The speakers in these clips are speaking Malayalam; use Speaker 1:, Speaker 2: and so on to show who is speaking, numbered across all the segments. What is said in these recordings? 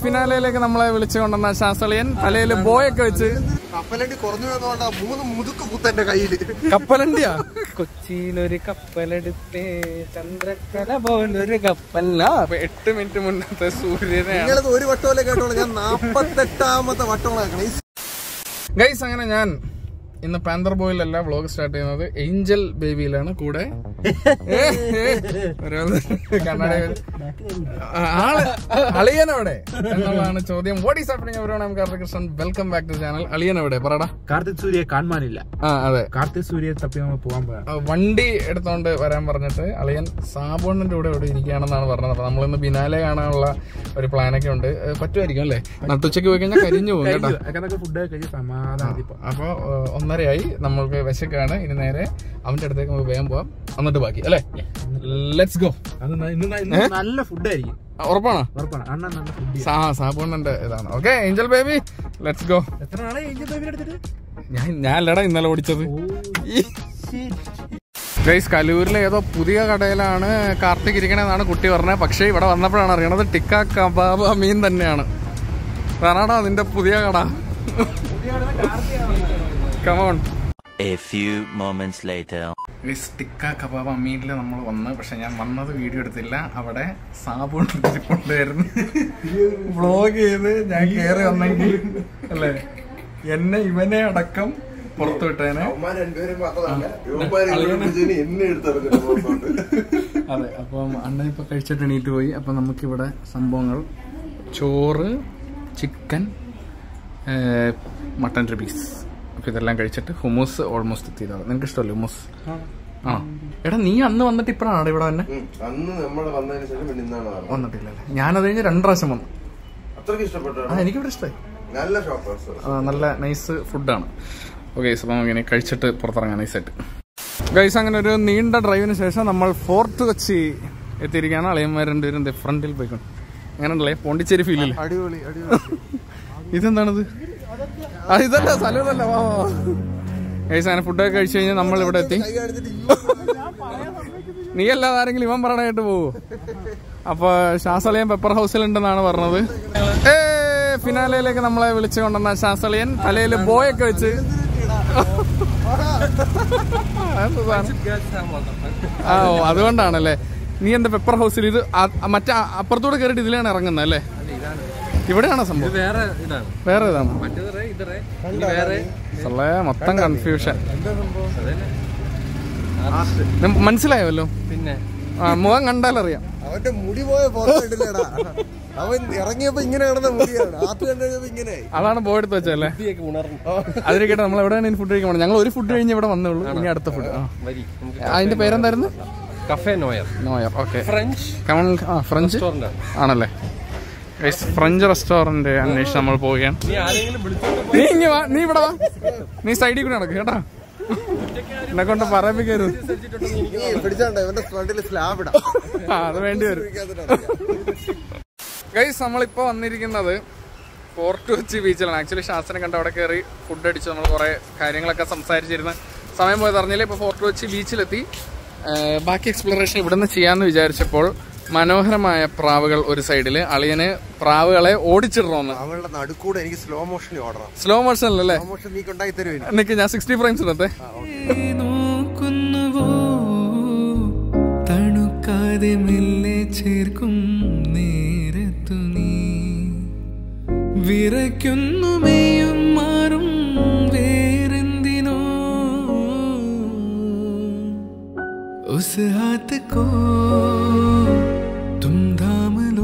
Speaker 1: ഫിനാലയിലേക്ക് നമ്മളെ വിളിച്ചു കൊണ്ടുവന്ന ശാസ്ത്രീയൻ തലയിൽ ബോയൊക്കെ വെച്ച്
Speaker 2: കപ്പലണ്ടി കുറഞ്ഞു വന്നോണ്ടാ മൂന്ന് മുതുക്ക് കുത്തന്റെ കയ്യില്
Speaker 1: കപ്പലണ്ടിയാ കൊച്ചിയിലൊരു കപ്പലെടുത്ത് ചന്ദ്രക്കല പോലൊരു കപ്പല്ല അപ്പൊ എട്ട് മിനിറ്റ് മുന്നത്തെ സൂര്യനെയാണ്
Speaker 2: നിങ്ങളത് ഒരു വട്ടമല്ലേ കേട്ടോളൂ ഞാൻ നാപ്പത്തെട്ടാമത്തെ വട്ടമാണ്
Speaker 1: ഗൈസ് അങ്ങനെ ഞാൻ ഇന്ന് പാന്തർ ബോയിലല്ല വ്ളോഗ് സ്റ്റാർട്ട് ചെയ്യുന്നത് ഏഞ്ചൽ ബേബിയിലാണ് കൂടെ ഏ, ഏ, ഒരാൾ കണ്ണാടി ആ, ആള് അളിയൻ എവിടെ എന്നുള്ളതാണ് ചോദ്യം what is happening everyone I'm Karthikrishnan welcome back to channel അളിയൻ എവിടെ പറടാ
Speaker 3: കാർത്തിക് സൂര്യയെ കാണാനില്ല
Speaker 1: ആ അതെ
Speaker 3: കാർത്തിക് സൂര്യയെ തപ്പി നമ്മൾ പോകാൻ പോയാ
Speaker 1: ആ, വണ്ടി എടുത്തോണ്ട് വരാൻ പറഞ്ഞിട്ട് അളിയൻ സാബോണിന്റെ കൂടെ ഇവിടെ ഇരിക്കുകയാണെന്നാണ് പറഞ്ഞത് അപ്പൊ നമ്മളിന്ന് ബിനാലെ കാണാനുള്ള ഒരു പ്ലാനൊക്കെ ഉണ്ട് ഏ, പറ്റുമായിരിക്കും അല്ലേ നട്ടുച്ചയ്ക്ക് പോയി കഴിഞ്ഞാൽ കരിഞ്ഞു പോകും കേട്ടോ
Speaker 3: അതൊക്കെ ഫുഡ് കഴിച്ച് സമാധാനം ഇപ്പൊ
Speaker 1: അപ്പൊ ഏഹ്, ഒന്നരയായി നമ്മൾക്ക് വിശക്കാണ് ഇനി നേരെ അവന്റെ അടുത്തേക്ക് നമുക്ക് വേഗം പോവാം എന്നിട്ട് ബാക്കി അല്ലേ ലെറ്റ്സ് ഗോ
Speaker 3: അത് ന- ഇന്ന് ന- ഇന്ന് നല്ല ഫുഡായിരിക്കും
Speaker 1: ഉറപ്പാണോ
Speaker 3: ഉറപ്പാണ് അണ്ണൻ നല്ല ഫുഡ്
Speaker 1: സാ സാബോണിന്റെ ഇതാണ് okay angel baby let's go
Speaker 3: എത്ര നാളെ ഏഞ്ചൽ ബേബിനെ എടുത്തിട്ട്
Speaker 1: ഞാൻ ഞാൻ അല്ലടാ ഇന്നലെ ഓടിച്ചത് ഗൈസ് കലൂരിലെ ഏതോ പുതിയ കടയിലാണ് കാർത്തിക് ഇരിക്കണേന്നാണ് കുട്ടി പറഞ്ഞത് പക്ഷേ ഇവിടെ വന്നപ്പോഴാണ് അറിയണത് ടിക്ക കബാബ് മീൻ തന്നെയാണ് വേണാടാ നിന്റെ പുതിയ കട come on
Speaker 4: A few moments later.
Speaker 1: Guys tikka kebab അമ്മീനിൽ നമ്മൾ വന്ന് പക്ഷെ ഞാൻ വന്നത് വീഡിയോ എടുത്തില്ല അവിടെ സാബൂൺ കൊണ്ടുവരുന്നു വ്ളോഗ് ചെയ്ത് ഞാൻ കയറി വന്നെങ്കിൽ അല്ലേ എന്നെ ഇവനെ അടക്കം പുറത്തു വിട്ടേനെ
Speaker 2: അവന്മാർ രണ്ടുപേരും മാത്രമല്ല ഇവന്മാര് എന്നെ എടുത്തെറിഞ്ഞിട്ട്
Speaker 1: അതെ അപ്പം അണ്ണൻ ഇപ്പൊ കഴിച്ചിട്ട് എണീറ്റ് പോയി അപ്പൊ നമുക്കിവിടെ സംഭവങ്ങൾ ചോറ് ചിക്കൻ മട്ടൻ റിബീസ് അപ്പൊ ഇതെല്ലാം കഴിച്ചിട്ട് ഹുമൂസ് ഓൾമോസ്റ്റ് എത്തിയതാണ് നിനക്ക് ഇഷ്ടമല്ലേ ഹുമൂസ് ആ എടാ നീ അന്ന് വന്നിട്ട് ഇപ്പഴാണ് ഇവിടെ തന്നെ
Speaker 2: അന്ന് നമ്മൾ വന്നതിന് ശേഷം പിന്നെ ഇന്നാണ് വന്നത്.
Speaker 1: വന്നിട്ടില്ലല്ലേ ഞാനത് കഴിഞ്ഞ് രണ്ട് പ്രാവശ്യം വന്നു
Speaker 2: അത്രയ്ക്ക് ഇഷ്ടപ്പെട്ടു
Speaker 1: ആ എനിക്കിവിടെ ഇഷ്ടമായി
Speaker 2: നല്ല ഷോപ്പേഴ്സ്
Speaker 1: ആ, നല്ല നൈസ് ഫുഡാണ് ഓക്കെ അപ്പം നമുക്കിനി കഴിച്ചിട്ട് പുറത്തിറങ്ങാം നൈസായിട്ട് ഗൈസ് അങ്ങനെ ഒരു നീണ്ട ഡ്രൈവിന് ശേഷം നമ്മൾ ഫോർട്ട് കൊച്ചി എത്തിയിരിക്കുകയാണ് അളിയന്മാർ രണ്ടുപേരും ദേ ഫ്രണ്ടിൽ പോയിക്കൊണ്ട് അങ്ങനെ ഉണ്ടല്ലേ പോണ്ടിച്ചേരി ഫീലില്ല
Speaker 2: അടിപൊളി അടിപൊളി
Speaker 1: ഇതെന്താണിത് ആ ഇതല്ല സ്ഥലം ഇതല്ല വാ വാ ഗൈസ് അങ്ങനെ ഫുഡൊക്കെ കഴിച്ചു കഴിഞ്ഞാൽ നമ്മൾ ഇവിടെ എത്തി
Speaker 2: കൈ കാണിച്ചിട്ട്
Speaker 1: നീ അല്ലാതെ ആരെങ്കിലും ഇവൻ പറയണായിട്ട് പോവോ അപ്പൊ ശാസ്ത്രളിയൻ പെപ്പർ ഹൗസിൽ ഉണ്ടെന്നാണ് പറഞ്ഞത് ഏ ഫിനാലയിലേക്ക് നമ്മളെ വിളിച്ചു കൊണ്ടുവന്ന ശാസ്ത്രളിയൻ തലയിൽ ബോയൊക്കെ വെച്ച് അതെന്താ സാധനം? ആ ഓ അതുകൊണ്ടാണല്ലേ നീ എന്താ പെപ്പർ ഹൗസിൽ ഇത് ആ- മറ്റേ ആ- അപ്പുറത്തൂടെ കയറിയിട്ട് ഇതിലാണ് ഇറങ്ങുന്നത് അല്ലേ ഇവിടെയാണോ സംഭവം
Speaker 5: വേറെ ഇതാണ്
Speaker 1: വേറെ ഇതാണ്
Speaker 5: മറ്റേതറേ ഇതറേ ഇനി വേറെ
Speaker 1: സള്ളേ മൊത്തം കൺഫ്യൂഷൻ മനസ്സിലായല്ലോ
Speaker 5: പിന്നെ
Speaker 1: ആ മുഖം കണ്ടാലറിയാം
Speaker 2: അവന്റെ മുടി പോയ പുറത്തിട്ടില്ലടാ അവൻ ഇറങ്ങിയപ്പോ ഇങ്ങനെ കിടന്ന മുടിയാണ് ആപ്പ് കണ്ടു കഴിഞ്ഞപ്പോ ഇങ്ങനെ
Speaker 1: അതാണ് ബോ എടുത്ത് വെച്ചല്ലേ
Speaker 5: ബുദ്ധിയൊക്കെ ഉണർന്നു
Speaker 1: അതിരിക്കട്ടെ നമ്മൾ എവിടെയാണ് ഫുഡ് കഴിക്കാൻ പോണത് ഞങ്ങൾ ഒരു ഫുഡ് കഴിഞ്ഞ് ഇവിടെ വന്നേ ഉള്ളൂ ഇനി അടുത്ത ഫുഡ്
Speaker 5: വരി നമുക്ക്
Speaker 1: അതിന്റെ പേരെന്തായിരുന്നു
Speaker 5: cafe noir
Speaker 1: noir okay
Speaker 5: French
Speaker 1: ആ ഫ്രഞ്ച്
Speaker 5: റെസ്റ്റോറന്റ് ആണ്
Speaker 1: ആണല്ലേ Guys, ഫ്രഞ്ച് റെസ്റ്റോറന്റ് അന്വേഷിച്ച് നമ്മൾ പോവുകയാണ്
Speaker 5: നീ ആരെങ്കിലും വിളിച്ചോണ്ട്
Speaker 1: നീ ഇങ്ങ് വാ നീ ഇവിടെ വാ നീ സൈഡിൽ കൂടെ നടക്ക് കേട്ടാ എന്നെ കൊണ്ട് പറയിപ്പിക്കരുത്
Speaker 2: നീ പിടിച്ചാണ്ടോ ഇവന്റെ ഫ്രണ്ടിൽ സ്ലാബ് ഇടാം
Speaker 1: ആ, അത് വേണ്ടി വരും ഗൈസ് നമ്മളിപ്പോ വന്നിരിക്കുന്നത് ഫോർട്ട് കൊച്ചി ബീച്ചിലാണ് ആക്ച്വലി ശാസ്ത്രം കണ്ട് അവിടെ കയറി ഫുഡ് അടിച്ച് നമ്മൾ കുറെ കാര്യങ്ങളൊക്കെ സംസാരിച്ചിരുന്ന സമയം പോയത് അറിഞ്ഞില്ല ഇപ്പൊ ഫോർട്ട് കൊച്ചി ബീച്ചിലെത്തി ഏർ ബാക്കി എക്സ്പ്ലോറേഷൻ ഇവിടുന്ന് ചെയ്യാന്ന് വിചാരിച്ചപ്പോൾ മനോഹരമായ പ്രാവുകൾ ഒരു സൈഡില് അളിയന് പ്രാവുകളെ ഓടിച്ചിടണമെന്ന്
Speaker 2: അവളുടെ നടുക്കൂടെ എനിക്ക് സ്ലോ മോഷൻ ഓടണം
Speaker 1: സ്ലോ മോഷനിലല്ലേ
Speaker 2: സ്ലോ മോഷൻ നീ ഉണ്ടാക്കി തരുമോ
Speaker 1: നിനക്ക് ഞാൻ സിക്സ്റ്റി ഫ്രെയിംസ് ഇടത്തെ
Speaker 6: നോക്കുന്നുവോ തണുക്കാതെ മെല്ലെ ചേർക്കും നേരത്തു നീ വിറയ്ക്കുന്നു മെയ്യും മാറും വേറെന്തിനോ ഉസ് ഹാത്ത് കോ തും ധാം ലോ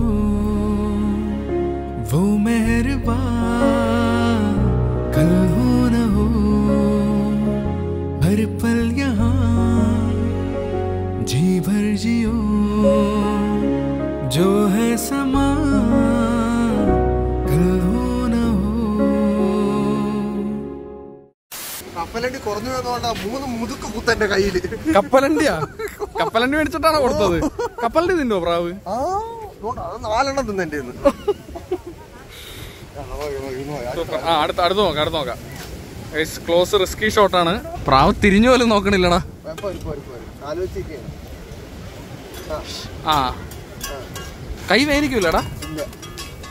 Speaker 6: वो मेहरबा कल हो न हो हर पल यहाँ जी भर जियो जो है समा कल हो न हो
Speaker 2: കപ്പലണ്ടി കുറഞ്ഞു വന്നോണ്ടാ മൂന്ന് മുതുക്ക് കുത്തന്റെ കയ്യില്
Speaker 1: കപ്പലണ്ടിയാ കപ്പലണ്ടി മേടിച്ചിട്ടാണോ കൊടുത്തത് കപ്പലണ്ടി തിന്നോ പ്രാവ്
Speaker 2: ആ നോക്ക്, അത് നാലെണ്ണം തിന്നെ
Speaker 1: ആ അടുത്ത അടുത്ത് നോക്കാം അടുത്ത് നോക്കാം ക്ലോസ് റിസ്കി ഷോട്ടാണ് പ്രാവ് തിരിഞ്ഞു പോലും നോക്കണില്ലടാ
Speaker 2: ആലോചിക്കുകയാണ്
Speaker 1: ആ കൈ വേനിക്കൂലടാ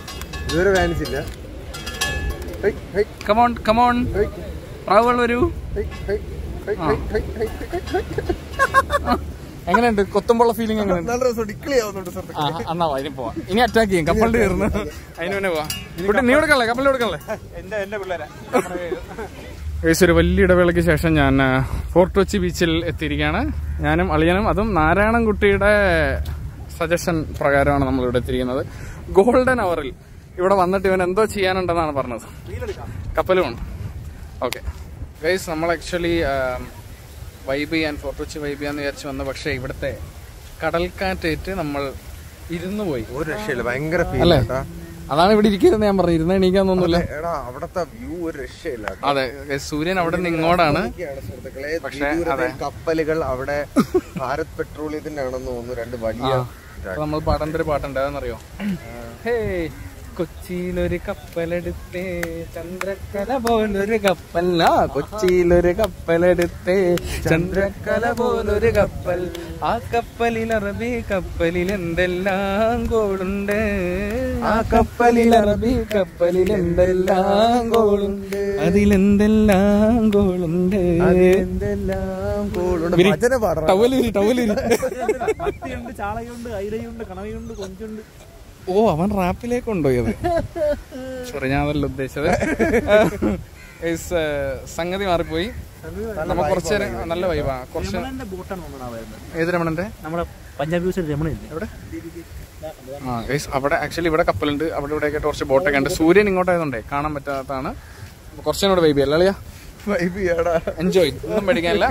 Speaker 2: ഇതുവരെ വാനിച്ചില്ല hi, hi,
Speaker 1: come on come on
Speaker 2: hi,
Speaker 1: പ്രാവുകൾ വരൂ
Speaker 2: hi, hi, hi, hi, hi, hi, hi, hi.
Speaker 1: എങ്ങനെയുണ്ട് കൊത്തുമ്പോള്ള ഫീലിംഗ് എങ്ങനെയുണ്ട്
Speaker 2: നല്ല രസം ഇക്കിളി ആവുന്നുണ്ട് സുഹൃത്തെ
Speaker 1: ആ എന്നാ വാ, ഇനി പോവാം ഇനി അറ്റാക്ക് ചെയ്യും കപ്പലിന്റെ കയറുന്നു അതിന് പിന്നെ പോവാം കുട്ടി നീ കൊടുക്കല്ലേ കപ്പലിൽ കൊടുക്കല്ലേ
Speaker 3: എന്റെ എന്റെ പിള്ളേരാ
Speaker 1: ഏകദേശം ഒരു വലിയ ഇടവേളയ്ക്ക് ശേഷം ഞാൻ ആ, ഫോർട്ട് കൊച്ചി ബീച്ചിൽ എത്തിയിരിക്കുകയാണ് ഞാനും അളിയനും അതും നാരായണൻകുട്ടിയുടെ സജഷൻ പ്രകാരമാണ് നമ്മൾ ഇവിടെ എത്തിയിരിക്കുന്നത് ഗോൾഡൻ അവറിൽ ഇവിടെ വന്നിട്ട് ഇവൻ എന്തോ ചെയ്യാനുണ്ടെന്നാണ് പറഞ്ഞത് കപ്പലുമുണ്ട് ഓക്കെ ഗൈസ് നമ്മൾ ആക്ച്വലി വൈബ് ചെയ്യാൻ ഫോർട്ട് കൊച്ചി വൈബ് ചെയ്യാന്ന് വിചാരിച്ച് വന്നു പക്ഷേ ഇവിടുത്തെ കടൽക്കാറ്റേറ്റ് നമ്മൾ ഇരുന്നു പോയി
Speaker 2: ഒരു രക്ഷയില്ല ഭയങ്കര ഫീൽ
Speaker 1: അല്ലേ അതാണ് ഇവിടെ ഇരിക്കുന്നത് ഞാൻ പറഞ്ഞു ഇരുന്ന് എണീക്കാൻ തോന്നുന്നില്ല
Speaker 2: എടാ അവിടത്തെ വ്യൂ ഒരു രക്ഷയില്ല കേട്ടോ.
Speaker 1: അതെ guys, സൂര്യൻ അവിടെ നിന്ന് ഇങ്ങോട്ടാണ്
Speaker 2: ഇതൊക്കെയാണ് സുഹൃത്തുക്കളെ
Speaker 1: പക്ഷേ,
Speaker 2: വിദൂരതയിൽ
Speaker 1: അതെ.
Speaker 2: കപ്പലുകൾ അവിടെ ഭാരത് പെട്രോളിയത്തിന്റെ ആണെന്ന് തോന്നുന്നു രണ്ട് വലിയ
Speaker 1: അപ്പൊ നമ്മൾ പാടേണ്ട ഒരു പാട്ടുണ്ട് അതെന്നറിയോ ഹേ കൊച്ചിയിലൊരു കപ്പലെടുത്തേ ചന്ദ്രക്കല പോലൊരു കപ്പൽ ആ കൊച്ചിയിലൊരു കപ്പലെടുത്തേ ചന്ദ്രക്കല പോലൊരു കപ്പൽ ആ കപ്പലിൽ അറബി കപ്പലിൽ എന്തെല്ലാം ഗോളുണ്ട് ആ കപ്പലിൽ അറബി കപ്പലിൽ എന്തെല്ലാം ഗോളുണ്ട് അതിലെന്തെല്ലാം ഗോളുണ്ട്
Speaker 2: എന്തെല്ലാം കൂടുണ്ട്
Speaker 1: വിരി.
Speaker 2: ഭജന പാടണം
Speaker 1: ടവലൂരി ടവലൂരി
Speaker 3: മത്തിയുണ്ട് ചാളയുണ്ട് അയിലയുണ്ട് കണവയുണ്ട് കൊഞ്ചുണ്ട്
Speaker 1: ഓ അവൻ റാപ്പിലേക്ക് കൊണ്ടുപോയത് സോറി ഞാൻ അതല്ല ഉദ്ദേശിച്ചത് Guys, ഏഹ്, സംഗതി മാറിപ്പോയി നമ്മ കുറച്ച് നേരം നല്ല വൈബാ കുറച്ച്
Speaker 3: രമണന്റെ ബോട്ടാണ് നമ്മളാ വരുന്നത്
Speaker 1: ഏത് രമണന്റെ
Speaker 3: നമ്മുടെ പഞ്ചാബ് യൂസിൽ രമണില്ലേ
Speaker 1: എവിടെ ആ ഗൈസ് അവിടെ ആക്ച്വലി ഇവിടെ കപ്പലുണ്ട് അവിടെ ഇവിടെ ആയിട്ട് കുറച്ച് ബോട്ടൊക്കെ ഉണ്ട് സൂര്യൻ ഇങ്ങോട്ടായതുകൊണ്ടേ കാണാൻ പറ്റാത്തതാണ് അപ്പൊ കുറച്ചുകൂടെ വൈബി അല്ല അളിയാ
Speaker 2: വൈബ് ചെയ്യാടാ
Speaker 1: എൻജോയ് ഒന്നും പേടിക്കാനില്ല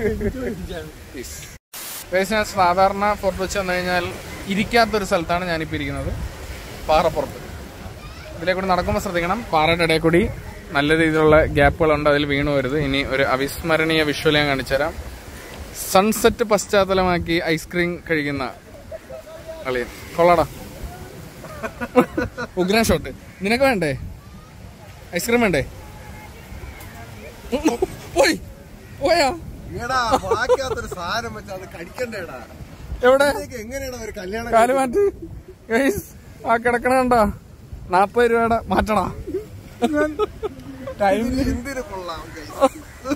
Speaker 1: ഗൈസ് ഞാൻ സാധാരണ ഫോർട്ട് വെച്ച് വന്നു കഴിഞ്ഞാൽ ഇരിക്കാത്തൊരു സ്ഥലത്താണ് ഞാനിപ്പോൾ ഇരിക്കുന്നത് പാറപ്പുറത്ത് ഇതിലെ കൂടി നടക്കുമ്പോൾ ശ്രദ്ധിക്കണം പാറയുടെ ഇടയിൽ കൂടി നല്ല രീതിയിലുള്ള ഗ്യാപ്പുകളുണ്ട് അതിൽ വീണു വരുത് ഇനി ഒരു അവിസ്മരണീയ വിഷ്വൽ ഞാൻ കാണിച്ചുതരാം സൺസെറ്റ് പശ്ചാത്തലമാക്കി ഐസ്ക്രീം കഴിക്കുന്ന കളിയൻ കൊള്ളാടാ ഉഗ്രാൻ ഷോട്ട് നിനക്ക് വേണ്ടേ ഐസ്ക്രീം വേണ്ടേ പോയി പോയാ
Speaker 2: എടാ ബാക്കിയാത്തൊരു സാധനം വെച്ച് അത് കഴിക്കണ്ടേടാ
Speaker 1: എവിടെ
Speaker 2: ഇതൊക്കെ എങ്ങനെയാണ് ഒരു കല്യാണം
Speaker 1: കാല് മാറ്റി ഗൈസ് ആ കിടക്കണ കണ്ടാ നാപ്പത് രൂപയുടെ മാറ്റണാ ടൈം
Speaker 2: എന്തിനു കൊള്ളാം guys.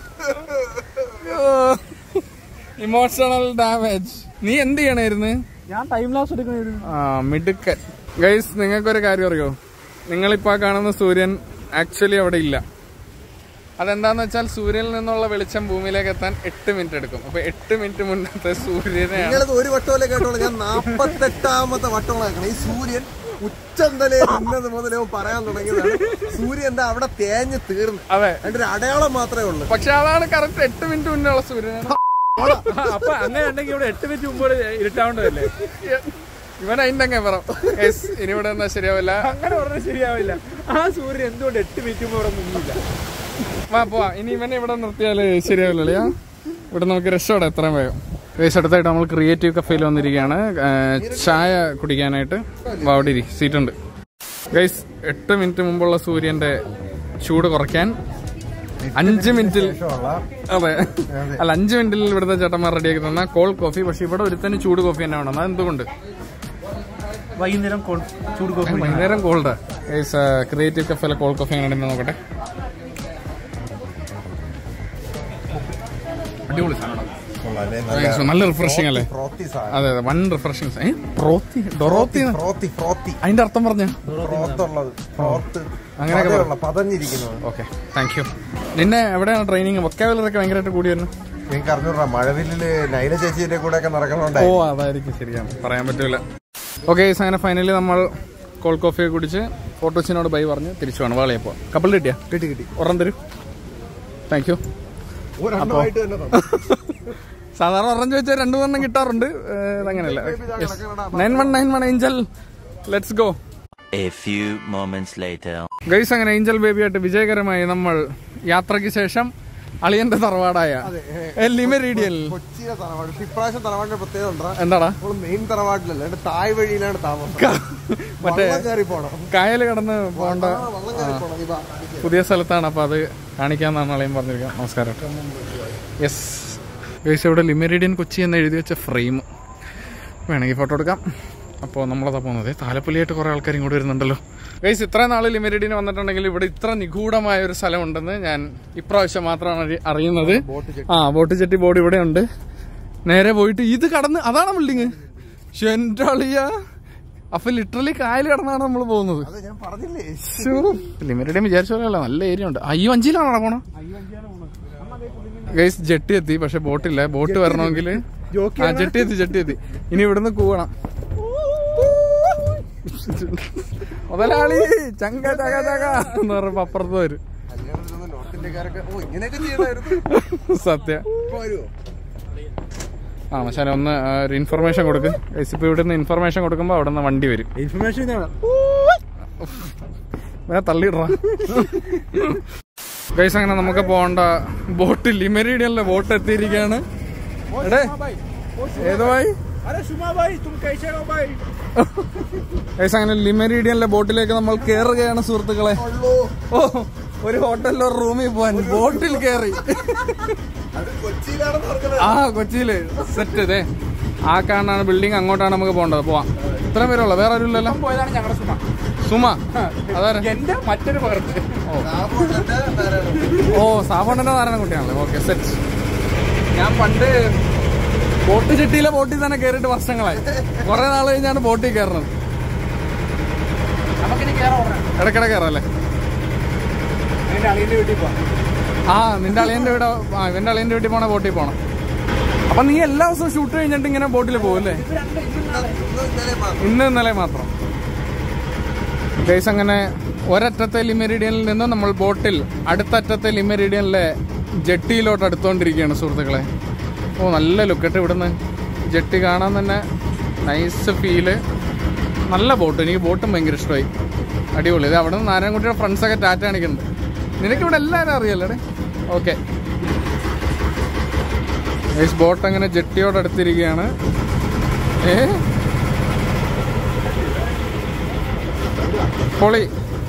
Speaker 1: ഇമോഷണൽ ഡാമേജ് നീ എന്ത് ചെയ്യണായിരുന്നു
Speaker 3: ഞാൻ ടൈം ലാസ് എടുക്കണായിരുന്നു
Speaker 1: ആ മിടുക്കൻ ഗൈസ് നിങ്ങൾക്കൊരു കാര്യം അറിയോ നിങ്ങളിപ്പോ ആ കാണുന്ന സൂര്യൻ ആക്ച്വലി അവിടെ ഇല്ല അതെന്താന്ന് വെച്ചാൽ സൂര്യനിൽ നിന്നുള്ള വെളിച്ചം ഭൂമിയിലേക്ക് എത്താൻ എട്ട് മിനിറ്റ് എടുക്കും അപ്പൊ എട്ട് മിനിറ്റ് മുന്നത്തെ സൂര്യനെയാണ്
Speaker 2: നിങ്ങളിത് ഒരു വട്ടമല്ലേ കേട്ടോളൂ ഞാൻ നാപ്പത്തെട്ടാമത്തെ വട്ടമുള്ള കേൾക്കണം ഈ സൂര്യൻ ഉച്ചന്തലേ ഇന്നത് മുതലേ അവൻ പറയാൻ തുടങ്ങിയതാണ് സൂര്യൻ എന്താ അവിടെ തേഞ്ഞ് തീർന്നു
Speaker 1: അതെ
Speaker 2: അതിന്റെ ഒരു അടയാളം മാത്രമേ ഉള്ളൂ
Speaker 1: പക്ഷെ അതാണ് കറക്റ്റ് എട്ട് മിനിറ്റ് മുന്നേ ഉള്ള സൂര്യനാണ്
Speaker 3: അപ്പൊ അങ്ങനെ ഉണ്ടെങ്കിൽ ഇവിടെ എട്ട് മിനിറ്റ് മുമ്പ് ഇരുട്ടാവേണ്ടതല്ലേ
Speaker 1: ഇവൻ അതിന്റെ ക്യാമറ യെസ് ഇനി ഇവിടെ എന്നാ ശരിയാവില്ല
Speaker 3: അങ്ങനെ പറഞ്ഞാൽ ശരിയാവില്ല ആ സൂര്യൻ എന്തുകൊണ്ട് എട്ട് മിനിറ്റ് മുമ്പ് ഇവിടെ മുങ്ങില്ല
Speaker 1: വാ പോവാ ഇനി ഇവനെ ഇവിടെ നിർത്തിയാല് ശരിയാവില്ലല്ലേ ഇവിടെ നമുക്ക് രക്ഷപ്പെടാം എത്രയും വേഗം ഗൈസ് അടുത്തായിട്ട് നമ്മൾ ക്രിയേറ്റീവ് കഫേയിൽ വന്നിരിക്കുകയാണ് ആ, ചായ കുടിക്കാനായിട്ട് വാ അവിടെ ഇരി സീറ്റ് ഉണ്ട് ഗൈസ് എട്ട് മിനിറ്റ് മുമ്പുള്ള സൂര്യന്റെ ചൂട് കുറയ്ക്കാൻ അഞ്ച് മിനിറ്റിൽ അതെ അല്ല അഞ്ച് മിനിറ്റിൽ ഇവിടുത്തെ ചേട്ടന്മാർ റെഡിയാക്കി തന്ന കോൾഡ് കോഫി പക്ഷെ ഇവിടെ ഒരുത്തന്നെ ചൂട് കോഫി തന്നെ വേണം അതെന്തുകൊണ്ട്
Speaker 3: വൈകുന്നേരം കൊ- ചൂട് കോഫി കുടിക്കണം.
Speaker 1: വൈകുന്നേരം കോൾഡ് ഗൈസ് ക്രിയേറ്റീവ് കഫേയിലെ കോൾഡ് കോഫി എങ്ങനെയുണ്ടെന്ന് നോക്കട്ടെ അടിപൊളി സാധനമാണ് Guys, നല്ല റിഫ്രഷിംഗ് അല്ലേ
Speaker 2: ഫ്രോത്തി സാധനം
Speaker 1: അതെ അതെ വൺ റിഫ്രഷിംഗ് ഏ പ്രോത്തി ഡൊറോത്തി
Speaker 2: ഫ്രോത്തി ഫ്രോത്തി
Speaker 1: അതിന്റെ അർത്ഥം പറഞ്ഞ
Speaker 2: ഫ്രോത്തുള്ളത് ഫ്രോത്ത്
Speaker 1: അങ്ങനെയൊക്കെ
Speaker 2: പതയുള്ള, പതഞ്ഞിരിക്കുന്നത്
Speaker 1: ഓക്കെ താങ്ക് യു നിന്നെ എവിടെയാണ് ട്രെയിനിങ് വൊക്കാബുലറൊക്കെ ഭയങ്കരമായിട്ട് കൂടി വരുന്നു
Speaker 2: എനിക്ക് അറിഞ്ഞൂടാ മഴവില്ലില് നൈന ചേച്ചിയുടെ കൂടെ ഒക്കെ
Speaker 1: ഓ
Speaker 2: നടക്കണോണ്ടായി
Speaker 1: അതായിരിക്കും ശരിയാണ് പറയാൻ പറ്റൂല ഓക്കെ അങ്ങനെ ഫൈനലി നമ്മൾ കോൾ കോഫി കുടിച്ച് ഫോട്ടോസിനോട് ബൈ പറഞ്ഞ് തിരിച്ചു വേണം വാളിയപ്പോ കപ്പിൾ കിട്ടിയാ
Speaker 2: കിട്ടി കിട്ടി
Speaker 1: ഒരെണ്ണം തരൂ താങ്ക് യു
Speaker 2: ഒരെണ്ണമായിട്ട് തന്നെ തന്നു.
Speaker 1: സാധാരണ ഒരെണ്ണം ചോദിച്ചാൽ രണ്ടു മൂന്നെണ്ണം കിട്ടാറുണ്ട് ഏഹ്, ഇതങ്ങനെയല്ല nine one nine one angel let's go
Speaker 4: A few moments later.
Speaker 1: Guys അങ്ങനെ ഏഞ്ചൽ ബേബിയായിട്ട് വിജയകരമായി നമ്മൾ യാത്രയ്ക്ക് ശേഷം അളിയന്റെ തറവാടായ ലിമറീഡിയൽ
Speaker 2: കൊച്ചിയിലെ തറവാട് പക്ഷെ ഇപ്രാവശ്യം തറവാടിന്റെ പ്രത്യേകത ഉണ്ടാ
Speaker 1: എന്താടാ
Speaker 2: നമ്മൾ മെയിൻ തറവാട്ടിലല്ല എന്റെ തായ് വഴിയിലാണ് താമസം
Speaker 1: മറ്റേ
Speaker 2: വള്ളം കയറി പോണം
Speaker 1: കായൽ കടന്ന് പോകേണ്ട
Speaker 2: ആ, വള്ളം കയറി പോണം നീ വാ, കാണിക്കാം.
Speaker 1: പുതിയ സ്ഥലത്താണ് അപ്പൊ അത് കാണിക്കാന്നാണ് അളിയൻ പറഞ്ഞിരിക്കുക നമസ്കാരം യെസ് ഗൈസ് ഇവിടെ ലിമറീഡിയൻ കൊച്ചി എന്ന് എഴുതി വെച്ച ഫ്രെയിം വേണമെങ്കിൽ ഫോട്ടോ എടുക്കാം അപ്പോൾ നമ്മളതാ പോകുന്നത് താലപ്പൊലിയായിട്ട് കുറേ ആൾക്കാർ ഇങ്ങോട്ട് വരുന്നുണ്ടല്ലോ ഗൈസ് ഇത്രയും നാൾ ലിമിറ്റഡിന് വന്നിട്ടുണ്ടെങ്കിൽ ഇവിടെ ഇത്ര നിഗൂഢമായ ഒരു സ്ഥലമുണ്ടെന്ന് ഞാൻ ഇപ്രാവശ്യം മാത്രമാണ് അറി- അറിയുന്നത് ആ ബോട്ട് ചെട്ടി ബോർഡ് ഇവിടെ ഉണ്ട് നേരെ പോയിട്ട് ഇത് കടന്ന് അതാണ് ബിൽഡിങ് എന്റെ അളിയ അപ്പൊ ലിറ്ററലി കായൽ കടന്നാണ് നമ്മൾ പോകുന്നത്
Speaker 2: അത് ഞാൻ പറഞ്ഞില്ലേ
Speaker 1: ലിമിറ്റഡിയും വിചാരിച്ച പോലെയല്ല നല്ല ഏരിയ ഉണ്ട് അയ്യോ അഞ്ചിലാണോ പോണോ ഗൈസ് ജെട്ടി എത്തി പക്ഷെ ബോട്ടില്ല ബോട്ട് വരണമെങ്കിൽ ആ ജെട്ടി എത്തി ജെട്ടി എത്തി ഇനി ഇവിടുന്ന് കൂവണം മുതലാളി ചങ്ക ചക ചക എന്ന് പറയുമ്പോ അപ്പുറത്ത് വരും
Speaker 2: കല്യാണത്തിനൊന്നും നോർത്ത് ഇന്ത്യക്കാരൊക്കെ ഓ ഇങ്ങനെയൊക്കെ ചെയ്തായിരുന്നു
Speaker 1: സത്യം
Speaker 2: ഇപ്പൊ വരുവോ
Speaker 1: ആ മച്ചാനെ ഒന്ന് ആ, ഒരു ഇൻഫർമേഷൻ കൊടുക്ക് ഗൈസ് ഇപ്പൊ ഇവിടുന്ന് ഇൻഫർമേഷൻ കൊടുക്കുമ്പോ അവിടെ നിന്ന് വണ്ടി വരും
Speaker 3: ഇൻഫർമേഷൻ ഇതാണ്
Speaker 1: വേറെ തള്ളിയിടറ ഗൈസ് അങ്ങനെ നമുക്ക് പോകേണ്ട ബോട്ട് ലിമരീഡിയനിലെ ബോട്ട് എത്തിയിരിക്കുകയാണ് എടേ ഏതോ ഭായി
Speaker 3: അരെ സുമാ ഭായ് തും കൈസേ ഹോ ഭായ്
Speaker 1: ഗൈസ് അങ്ങനെ ലിമരീഡിയനിലെ ബോട്ടിലേക്ക് നമ്മൾ കയറുകയാണ് സുഹൃത്തുക്കളെ ഓ ഒരു ഹോട്ടലിലോ റൂമിൽ പോവാൻ ബോട്ടിൽ കയറി
Speaker 2: അത് കൊച്ചിയിലാണെന്ന് പറഞ്ഞത്
Speaker 1: ആ കൊച്ചിയില് സെറ്റ് ഇതേ ആ കാണാണ് ബിൽഡിംഗ് അങ്ങോട്ടാണ് നമുക്ക് പോകേണ്ടത് പോവാം ഇത്രയും പേരുള്ളൂ വേറെ ആരും ഇല്ലല്ലോ
Speaker 3: പോയതാണ് ഞങ്ങളുടെ സുമ
Speaker 1: സുമ അതാരാ
Speaker 3: എന്റെ മറ്റൊരു പകർത്ത്
Speaker 2: രാഘവന്റെ നാരായണൻ.
Speaker 1: ഓ സാബോണ്ടന്റെ നാരായണൻകുട്ടിയാണല്ലേ ഓക്കെ സെറ്റ് ഞാൻ പണ്ട് ബോട്ട് ചെട്ടിയിലെ ബോട്ടിൽ തന്നെ കയറിയിട്ട് വർഷങ്ങളായി കുറെ നാൾ കഴിഞ്ഞാണ് ബോട്ടിൽ കയറുന്നത്
Speaker 3: നമുക്കിനി കയറാൻ ഉടനെ
Speaker 1: ഇടയ്ക്കിടെ കയറല്ലേ
Speaker 3: എന്റെ അളിയന്റെ വീട്ടിൽ പോവാം
Speaker 1: ആ നിന്റെ അളിയന്റെ വീട് ആ ഇവന്റെ അളിയന്റെ വീട്ടിൽ പോണ ബോട്ടിൽ പോണം അപ്പൊ നീ എല്ലാ ദിവസവും ഷൂട്ട് കഴിഞ്ഞിട്ട് ഇങ്ങനെ ബോട്ടിൽ പോകുമല്ലേ
Speaker 2: ഇന്നും ഇന്നലെ മാത്രം
Speaker 1: ഇന്ന് ഇന്നലെ മാത്രം ഗൈസ് അങ്ങനെ ഒരറ്റത്തെ ലിമെറിഡിയനിൽ നിന്ന് നമ്മൾ ബോട്ടിൽ അടുത്തറ്റത്തെ ലിമെറിഡിയനിലെ ജെട്ടിയിലോട്ട് അടുത്തോണ്ടിരിക്കുകയാണ് സുഹൃത്തുക്കളെ ഓ നല്ല ലുക്കട്ട് ഇവിടുന്ന് ജെട്ടി കാണാൻ തന്നെ നൈസ് ഫീല് നല്ല ബോട്ട് എനിക്ക് ബോട്ടും ഭയങ്കര ഇഷ്ടമായി അടിപൊളി ഇത് അവിടെ നിന്ന് നാരായണൻകുട്ടിയുടെ ഫ്രണ്ട്സൊക്കെ ടാറ്റ കാണിക്കുന്നുണ്ട് നിനക്ക് ഇവിടെ എല്ലാവരും അറിയാലേ ഓക്കെ ഗൈസ് ബോട്ട് അങ്ങനെ ജെട്ടിയോട് അടുത്തിരിക്കുകയാണ് ഏ പൊളി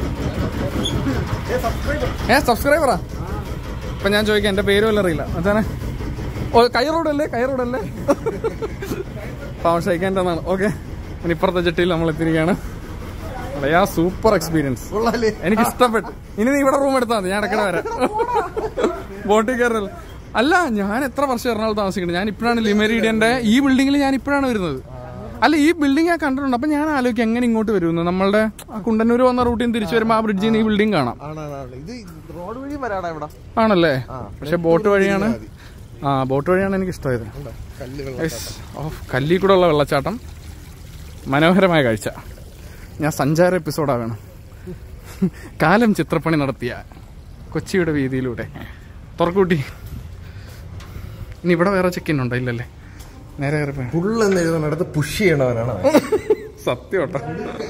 Speaker 1: ഏ സബ്സ്ക്രൈബറാ ഇപ്പൊ ഞാൻ ചോദിക്കാം എന്റെ പേരും വല്ല അറിയില്ല അതാണ് ഓ കൈറോഡല്ലേ കൈറോഡല്ലേ പാവം ഷൈക്കാൻ്റെന്നാണ് ഓക്കെ ഇപ്പുറത്തെ ജെട്ടിയിൽ നമ്മൾ എത്തിയിരിക്കുകയാണ് അളയാ സൂപ്പർ എക്സ്പീരിയൻസ്
Speaker 2: കൊള്ളാല്ലേ
Speaker 1: എനിക്ക് ഇഷ്ടപ്പെട്ടു ഇനി നീ ഇവിടെ റൂം എടുത്താൽ മതി ഞാൻ ഇടയ്ക്കിടെ വരാം ബോട്ടിൽ കയറൽ അല്ല ഞാൻ എത്ര വർഷം എറണാകുളത്ത് താമസിക്കുന്നത് ഞാൻ ഇപ്പോഴാണ് ലിമരീഡിയന്റെ ഈ ബിൽഡിങ്ങിൽ ഞാൻ ഇപ്പോഴാണ് വരുന്നത് അല്ല ഈ ബിൽഡിംഗ് ഞാൻ കണ്ടിട്ടുണ്ട് അപ്പൊ ഞാൻ ആലോചിക്കും എങ്ങനെ ഇങ്ങോട്ട് വരുമെന്ന് നമ്മളുടെ ആ കുണ്ടന്നൂർ വന്ന റൂട്ടിൽ നിന്ന് തിരിച്ചു വരുമ്പോൾ ആ ബ്രിഡ്ജിൽ നിന്ന് ഈ ബിൽഡിംഗ് കാണാം
Speaker 2: ആണാണ് ഇത് റോഡ് വഴി വരാടാ ഇവിടെ
Speaker 1: ആണല്ലേ പക്ഷെ ബോട്ട് വഴിയാണ് ആ ബോട്ട് വഴിയാണ് എനിക്ക് ഇഷ്ടമായത്
Speaker 2: കല്ലുകൾ
Speaker 1: Yes. ഓ കല്ലി കൂടെ ഉള്ള വെള്ളച്ചാട്ടം മനോഹരമായ കാഴ്ച ഞാൻ സഞ്ചാര എപ്പിസോഡാണ് കാലം ചിത്രപ്പണി നടത്തിയ കൊച്ചിയുടെ വീതിയിലൂടെ തുറക്കൂട്ടി ഇനി ഇവിടെ വേറെ ചെക്കിൻ ഉണ്ടോ ഇല്ലല്ലേ നേരെ കയറി പോയാ.
Speaker 2: ഫുള്ള് എന്ന് എഴുതുന്നിടത്ത് പുഷ് ചെയ്യണവനാണ്
Speaker 1: സത്യം കേട്ടോ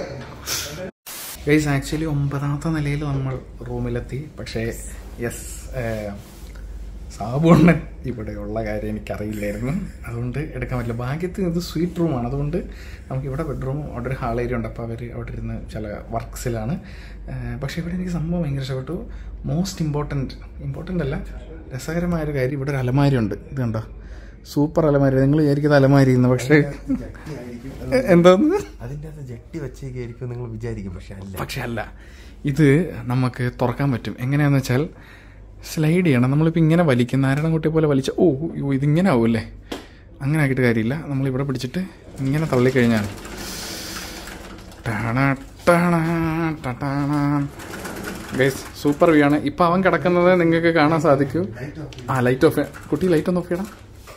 Speaker 1: ഗൈസ് ആക്ച്വലി ഒമ്പതാമത്തെ നിലയിൽ നമ്മൾ റൂമിലെത്തി പക്ഷേ യെസ് സാബുണ്ണൻ ഇവിടെ ഉള്ള കാര്യം എനിക്കറിയില്ലായിരുന്നു അതുകൊണ്ട് എടുക്കാൻ പറ്റില്ല ഭാഗ്യത്തിന് ഇത് സ്വീറ്റ് റൂമാണ് അതുകൊണ്ട് നമുക്ക് ഇവിടെ ബെഡ്റൂമും അവിടെ ഒരു ഹാൾ ഏരിയ ഉണ്ട് അപ്പോൾ അവർ അവിടെ ഇരുന്ന് ചില വർക്ക്സിലാണ് പക്ഷേ ഇവിടെ എനിക്ക് സംഭവം ഭയങ്കര ഇഷ്ടപ്പെട്ടു മോസ്റ്റ് ഇമ്പോർട്ടൻറ്റ് ഇമ്പോർട്ടൻ്റ് അല്ല രസകരമായ ഒരു കാര്യം ഇവിടെ ഒരു അലമാരി ഉണ്ട് ഇത് കണ്ടോ സൂപ്പർ അലമാരി നിങ്ങൾ വിചാരിക്കുന്നത് അലമാരി എന്ന് പക്ഷേ എന്താന്ന്
Speaker 2: അതിന്റെ അകത്ത് ജെട്ടി വെച്ചേക്കായിരിക്കും നിങ്ങൾ വിചാരിക്കും പക്ഷെ അല്ല
Speaker 1: പക്ഷെ അല്ല ഇത് നമുക്ക് തുറക്കാൻ പറ്റും എങ്ങനെയാന്ന് വെച്ചാൽ സ്ലൈഡ് ചെയ്യണം നമ്മളിപ്പോൾ ഇങ്ങനെ വലിക്കും നാരായണൻകുട്ടിയെ പോലെ വലിച്ച ഓ അയ്യോ, ഇതിങ്ങനെ ആവുമല്ലേ അങ്ങനെ ആക്കിയിട്ട് കാര്യമില്ല നമ്മളിവിടെ പിടിച്ചിട്ട് ഇങ്ങനെ തള്ളിക്കഴിഞ്ഞാൽ ഗൈസ് സൂപ്പർ വ്യൂ ആണ് ഇപ്പൊ അവൻ കിടക്കുന്നത് നിങ്ങൾക്ക് കാണാൻ സാധിക്കൂ ആ ലൈറ്റ് ഓഫ് കുട്ടി ലൈറ്റ് ഒന്ന് ഓഫ് ചെയ്യണം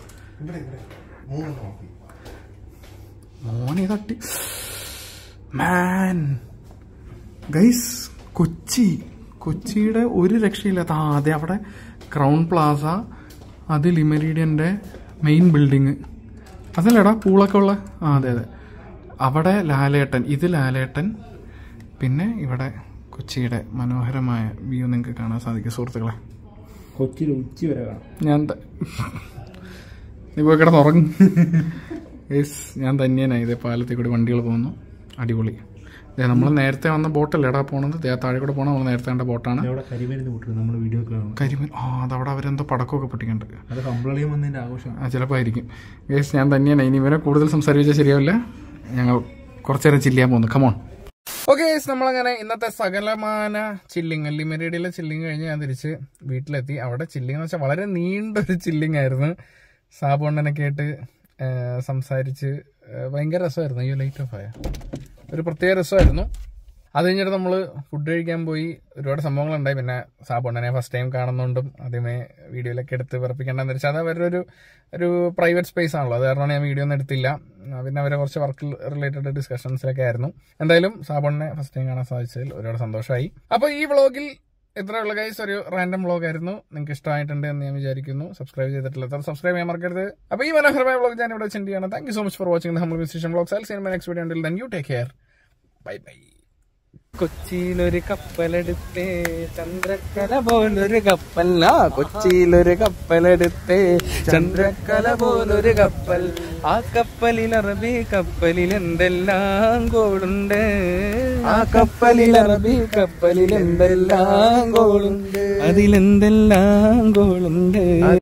Speaker 1: മോനെ തട്ടി മാൻ ഗൈസ് കൊച്ചി കൊച്ചിയുടെ ഒരു രക്ഷയില്ലാത്ത ആ അതെ അവിടെ ക്രൗൺ പ്ലാസ അത് ലിമരീഡിയൻ്റെ മെയിൻ ബിൽഡിങ് അതല്ലേടാ പൂളൊക്കെ ഉള്ള ആ അതെ അതെ അവിടെ ലാലേട്ടൻ ഇത് ലാലേട്ടൻ പിന്നെ ഇവിടെ കൊച്ചിയുടെ മനോഹരമായ വ്യൂ നിങ്ങൾക്ക് കാണാൻ സാധിക്കും സുഹൃത്തുക്കളെ
Speaker 3: കൊച്ചിയിൽ ഉച്ച വരെ കാണാം
Speaker 1: ഞാൻ ത- നീ പോയി കിടന്നുറങ്ങും യെസ് ഞാൻ തന്നെയാണ് ഇതേ പാലത്തിൽ കൂടി വണ്ടികൾ പോകുന്നു അടിപൊളി നമ്മൾ നേരത്തെ വന്ന ബോട്ടല്ലേ എടാ പോണത് ദേ താഴെ കൂടെ പോകണം നമ്മൾ നേരത്തെ കണ്ട ബോട്ടാണ്
Speaker 3: അവിടെ കരിമരുന്ന് കൂട്ടുന്നത് നമ്മൾ വീഡിയോ കാണും
Speaker 1: കരിമീൻ ആ അതവിടെ അവരെന്തോ പടക്കമൊക്കെ പൊട്ടിക്കുന്നുണ്ട്
Speaker 3: അത് കമ്പിളിയും വന്നതിന്റെ ആഘോഷം
Speaker 1: ആ ചിലപ്പോൾ ആയിരിക്കും യെസ് ഞാൻ തന്നെയാണ് ഇനി ഇവരെ കൂടുതൽ സംസാരിച്ചാൽ ശരിയാവില്ല ഞങ്ങൾ കുറച്ചേരം ചില്ല് ചെയ്യാൻ പോകുന്നു കമോൺ ഓക്കെ നമ്മളങ്ങനെ ഇന്നത്തെ സകലമാന ചില്ലിങ് ലിമരേഡിയിലെ ചില്ലിങ് കഴിഞ്ഞ് ഞാൻ തിരിച്ച് വീട്ടിലെത്തി അവിടെ ചില്ലിങ് എന്ന് വെച്ചാൽ വളരെ നീണ്ടൊരു ചില്ലിങ് ആയിരുന്നു സാബുണ്ണനൊക്കെ ആയിട്ട് ആ, സംസാരിച്ച് ആ, ഭയങ്കര രസമായിരുന്നു ഈ ലൈറ്റ് ഓഫ് ആയ ഒരു പ്രത്യേക രസമായിരുന്നു അത് കഴിഞ്ഞിട്ട് നമ്മൾ ഫുഡ് കഴിക്കാൻ പോയി ഒരുപാട് സംഭവങ്ങളുണ്ടായി പിന്നെ സാബുണ്ണനെ ഫസ്റ്റ് ടൈം കാണുന്നതുകൊണ്ടും ആദ്യമേ വീഡിയോയിലൊക്കെ എടുത്ത് വിറപ്പിക്കേണ്ടെന്ന് വെച്ചാൽ അത് അവരുടെ ഒരു ഒരു പ്രൈവറ്റ് സ്പേസ് ആണല്ലോ അത് കാരണമാണ് ഞാൻ വീഡിയോ ഒന്നും എടുത്തില്ല ആ, പിന്നെ അവരെ കുറച്ച് വർക്ക് റിലേറ്റഡ് ഡിസ്കഷൻസിലൊക്കെ ആയിരുന്നു എന്തായാലും സാബുണ്ണനെ ഫസ്റ്റ് ടൈം കാണാൻ സാധിച്ചതിൽ ഒരുപാട് സന്തോഷമായി അപ്പോൾ ഈ വ്ളോഗിൽ ഇത്രയുള്ള ഗൈസ് ഒരു റാൻഡം വ്ളോഗ് ആയിരുന്നു നിങ്ങൾക്ക് ഇഷ്ടമായിട്ടുണ്ട് എന്ന് ഞാൻ വിചാരിക്കുന്നു സബ്സ്ക്രൈബ് ചെയ്തിട്ടില്ല സബ്സ്ക്രൈബ് ചെയ്യാൻ മറക്കരുത് അപ്പോൾ ഈ മനോഹരമായ വ്ളോഗ് ഞാൻ ഇവിടെ സെൻഡ് ചെയ്യണം thank you so much for watching നമ്മൾ musician vlogs I seen my next video until then you take care bye bye
Speaker 3: കൊച്ചിയിലൊരു കപ്പലെടുത്തേ ചന്ദ്രക്കല പോലൊരു കപ്പല്ല കൊച്ചിയിലൊരു കപ്പലെടുത്തേ ചന്ദ്രക്കല പോലൊരു കപ്പൽ ആ കപ്പലിൽ അറബി കപ്പലിൽ എന്തെല്ലാം കോളുണ്ട് ആ കപ്പലിൽ അറബി കപ്പലിൽ എന്തെല്ലാം കോളുണ്ട് അതിലെന്തെല്ലാം കോളുണ്ട്